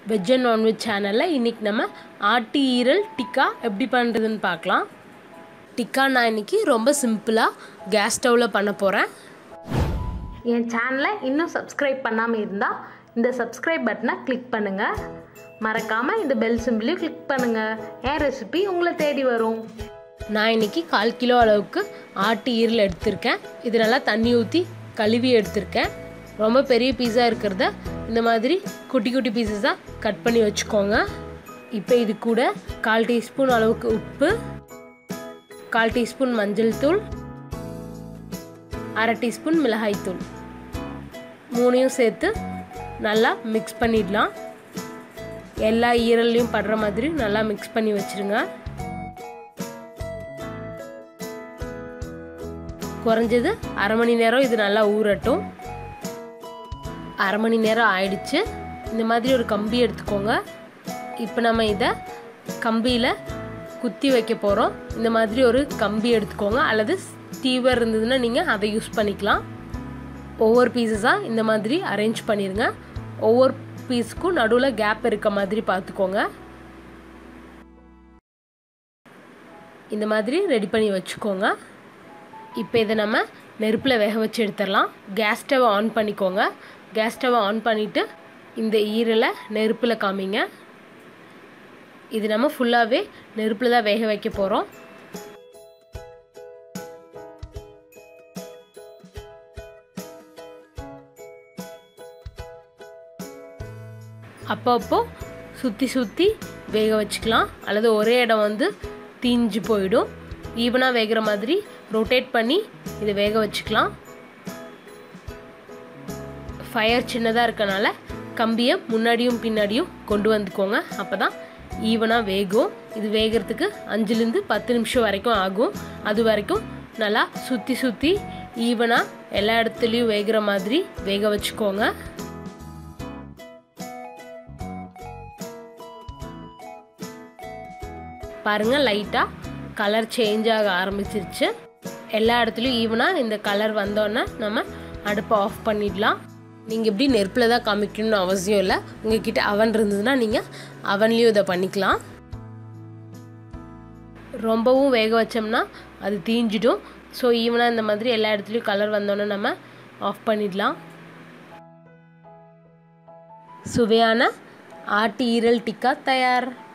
veg and non veg சேனலில் இன்றைக்கி நம்ம ஆட்டு ஈரல் டிக்கா எப்படி பண்ணுறதுன்னு பார்க்கலாம் டிக்கா நான் இன்றைக்கி ரொம்ப சிம்பிளாக கேஸ் ஸ்டவ்வில் பண்ண போகிறேன் என் சேனலை இன்னும் சப்ஸ்கிரைப் பண்ணாமல் இருந்தால் இந்த சப்ஸ்கிரைப் பட்டனை கிளிக் பண்ணுங்கள் மறக்காமல் இந்த பெல் சிம்பிளையும் கிளிக் பண்ணுங்கள் என் ரெசிபி உங்களை தேடி வரும் நான் இன்றைக்கி கால் கிலோ அளவுக்கு ஆட்டு ஈரல் எடுத்திருக்கேன் இது நல்லா தண்ணி ஊற்றி கழுவி எடுத்திருக்கேன் ரொம்ப பெரிய பீஸாக இருக்கிறத இந்த மாதிரி குட்டி குட்டி பீசஸாக கட் பண்ணி வச்சுக்கோங்க இப்போ இது கூட கால் டீஸ்பூன் அளவுக்கு உப்பு கால் டீஸ்பூன் மஞ்சள் தூள் அரை டீஸ்பூன் மிளகாய் தூள் மூணையும் சேர்த்து நல்லா மிக்ஸ் பண்ணிடலாம் எல்லா ஈரல்லையும் படுற மாதிரி நல்லா மிக்ஸ் பண்ணி வச்சுருங்க குறைஞ்சது அரை மணி நேரம் இது நல்லா ஊறட்டும் அரை மணி நேரம் ஆயிடுச்சு இந்த மாதிரி ஒரு கம்பி எடுத்துக்கோங்க இப்போ நம்ம இதை கம்பியில் குத்தி வைக்க போகிறோம் இந்த மாதிரி ஒரு கம்பி எடுத்துக்கோங்க அல்லது ஸ்டீவர் இருந்ததுன்னா நீங்கள் அதை யூஸ் பண்ணிக்கலாம் ஒவ்வொரு பீசஸாக இந்த மாதிரி அரேஞ்ச் பண்ணிடுங்க ஒவ்வொரு பீஸுக்கும் நடுவில் கேப் இருக்க மாதிரி பார்த்துக்கோங்க இந்த மாதிரி ரெடி பண்ணி வச்சுக்கோங்க இப்போ இதை நம்ம நெருப்பில் வேக வச்சு எடுத்துடலாம் கேஸ் ஸ்டவ் ஆன் பண்ணிக்கோங்க கேஸ் ஸ்டவ் ஆன் பண்ணிவிட்டு இந்த ஈரலை நெருப்பில் காமிங்க இது நம்ம ஃபுல்லாகவே நெருப்பில் தான் வேக வைக்க போகிறோம் அப்பப்போ சுற்றி சுற்றி வேக வச்சுக்கலாம் அல்லது ஒரே இடம் வந்து தீஞ்சு போயிடும் ஈவனாக வேகிற மாதிரி ரொட்டேட் பண்ணி இதை வேக வச்சுக்கலாம் ஃபயர் சின்னதாக இருக்கனால கம்பியை முன்னாடியும் பின்னாடியும் கொண்டு வந்துக்கோங்க அப்போ தான் ஈவனாக வேகும் இது வேகிறதுக்கு அஞ்சுலேருந்து பத்து நிமிஷம் வரைக்கும் ஆகும் அது வரைக்கும் நல்லா சுற்றி சுற்றி ஈவனாக எல்லா இடத்துலையும் வேகிற மாதிரி வேக வச்சுக்கோங்க பாருங்கள் லைட்டாக கலர் சேஞ்ச் ஆக ஆரம்பிச்சிருச்சு எல்லா இடத்துலையும் ஈவனாக இந்த கலர் வந்தோன்னே நம்ம அடுப்பை ஆஃப் பண்ணிடலாம் நீங்கள் இப்படி நெருப்பில் தான் காமிக்கணும்னு அவசியம் இல்லை உங்ககிட்ட அவன் இருந்ததுன்னா நீங்கள் அவன்லேயும் இதை பண்ணிக்கலாம் ரொம்பவும் வேக வச்சோம்னா அது தீஞ்சிடும் ஸோ ஈவனாக இந்த மாதிரி எல்லா இடத்துலையும் கலர் வந்தோன்னே நம்ம ஆஃப் பண்ணிடலாம் சுவையான ஆட்டு ஈரல் டிக்கா தயார்